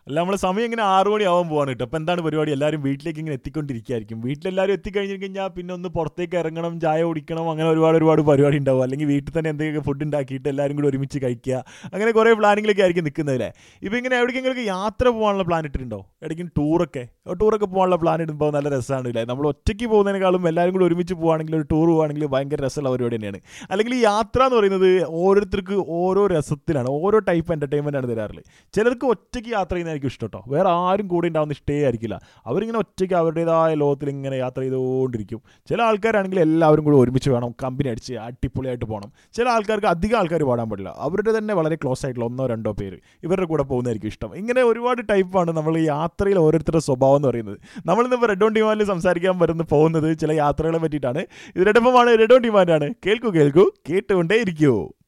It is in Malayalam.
അല്ല നമ്മൾ സമയം ഇങ്ങനെ ആറു മണി ആവാൻ പോവാണ് കേട്ടോ അപ്പോൾ എന്താണ് പരിപാടി എല്ലാവരും വീട്ടിലേക്ക് ഇങ്ങനെ എത്തിക്കൊണ്ടിരിക്കുകയായിരിക്കും വീട്ടിലെല്ലാവരും എത്തിക്കഴിഞ്ഞ് കഴിഞ്ഞാൽ പിന്നെ ഒന്ന് പുറത്തേക്ക് ഇറങ്ങണം ചായ കുടിക്കണം അങ്ങനെ ഒരുപാട് ഒരുപാട് പരിപാടി ഉണ്ടാവും അല്ലെങ്കിൽ വീട്ടിൽ തന്നെ എന്തെങ്കിലും ഫുഡ് ഉണ്ടാക്കിയിട്ട് എല്ലാവരും കൂടി ഒരുമിച്ച് കഴിക്കുക അങ്ങനെ കുറേ പ്ലാനിങ്ങിലൊക്കെ ആയിരിക്കും നിൽക്കുന്നതല്ലേ ഇപ്പോൾ ഇങ്ങനെ എവിടേക്കെങ്കിലും യാത്ര പോകാനുള്ള പ്ലാൻ ഇട്ടിട്ടുണ്ടോ എവിടേക്കും ടൂറൊക്കെ ടൂറൊക്കെ പോകാനുള്ള പ്ലാൻ ഇടുമ്പോൾ നല്ല രസമാണ് ഇല്ലേ നമ്മൾ ഒറ്റയ്ക്ക് പോകുന്നതിനേക്കാളും എല്ലാവരും കൂടി ഒരുമിച്ച് പോകുകയാണെങ്കിൽ ഒരു ടൂർ പോകുകയാണെങ്കിൽ ഭയങ്കര രസമുള്ള പരിപാടി തന്നെയാണ് അല്ലെങ്കിൽ ഈ യാത്ര എന്ന് പറയുന്നത് ഓരോരുത്തർക്ക് ഓരോ രസത്തിലാണ് ഓരോ ടൈപ്പ് എൻ്റർടൈൻമെൻ്റ് ആണ് തരാറുള്ളത് ചിലർക്ക് ഒറ്റയ്ക്ക് യാത്ര ചെയ്യുന്നതായിരിക്കും ഇഷ്ടം കേട്ടോ വേറെ ആരും കൂടെ ഉണ്ടാവുന്ന ഇഷ്ടേ ആയിരിക്കില്ല അവരിങ്ങനെ ഒറ്റയ്ക്ക് അവരുടേതായ ലോകത്തിൽ ഇങ്ങനെ യാത്ര ചെയ്തുകൊണ്ടിരിക്കും ചില ആൾക്കാരാണെങ്കിൽ എല്ലാവരും കൂടെ ഒരുമിച്ച് വേണം കമ്പനി അടിച്ച് അടിപൊളിയായിട്ട് പോകണം ചില ആൾക്കാർക്ക് അധികം ആൾക്കാർ പാടാൻ പാടില്ല അവരുടെ തന്നെ വളരെ ക്ലോസ് ആയിട്ടുള്ള ഒന്നോ രണ്ടോ പേര് ഇവരുടെ കൂടെ പോകുന്നതായിരിക്കും ഇഷ്ടം ഇങ്ങനെ ഒരുപാട് ടൈപ്പാണ് നമ്മൾ ഈ യാത്രയിൽ ഓരോരുത്തരുടെ സ്വഭാവം എന്ന് പറയുന്നത് നമ്മളിന്ന് റെഡ് ഓൺ ഡിമാൻഡിൽ സംസാരിക്കാൻ വരുന്ന പോകുന്നത് ചില യാത്രകളെ പറ്റിയിട്ടാണ് ഇത് റെഡഫമാണ് റെഡ് ഓൺ ഡിമാൻഡാണ് കേൾക്കൂ കേൾക്കൂ കേട്ടുകൊണ്ടേ ഇരിക്കൂ